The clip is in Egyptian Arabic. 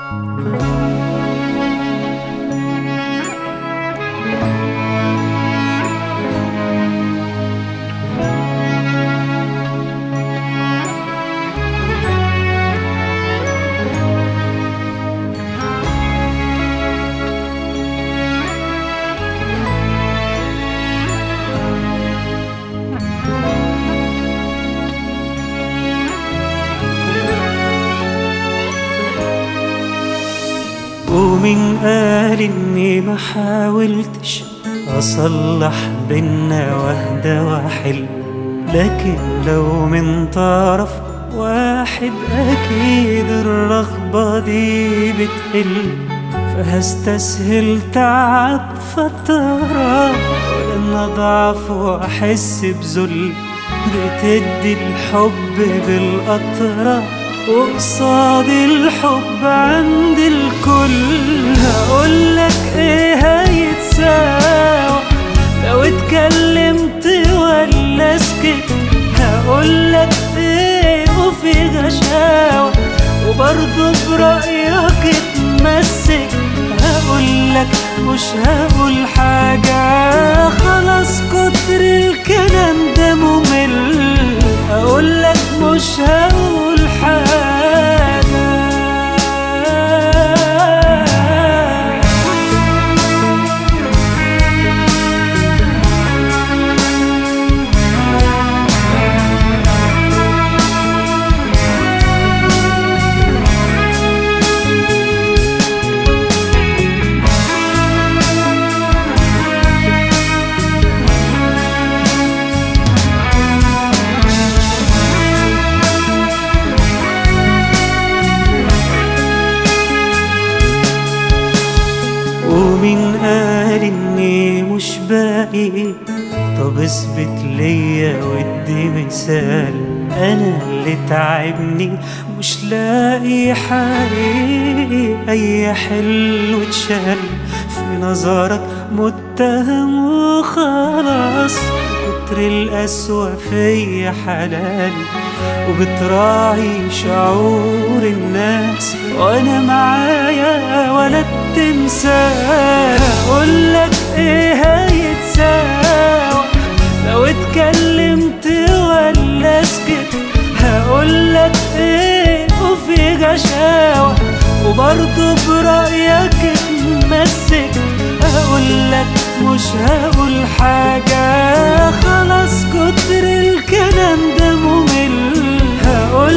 ومين قال اني ما حاولتش اصلح بينا واهدى واحل لكن لو من طرف واحد اكيد الرغبة دي بتقل فهستسهل تعب فترة ولن اضعف واحس بذل بتدي الحب بالقطره وقصاد الحب عند الكل هقولك ايه هيتساوى لو اتكلمت ولا سكت هقولك ايه وفي غشاوة وبرضه برأيك اتمسك هقولك مش هقول حاجة خلاص كتر الكلام ده ممل هقولك مش هقول حاجة ومين قال اني مش باقي طب اثبت ليا ودي مثال انا اللي تعبني مش لاقي حقيقي اي حلو اتشال في نظرك متهم وخلاص كتر القسوة فيا حلالي وبتراعي شعور الناس وانا معايا ولا التمثال اقولك ايه هيتساوى لو اتكلمت ولا سكت هقولك ايه وفي غشاوة وبرضه برأيك اتمسك هقولك مش هقول حاجة خلاص كتر الكلام ده ممل هقول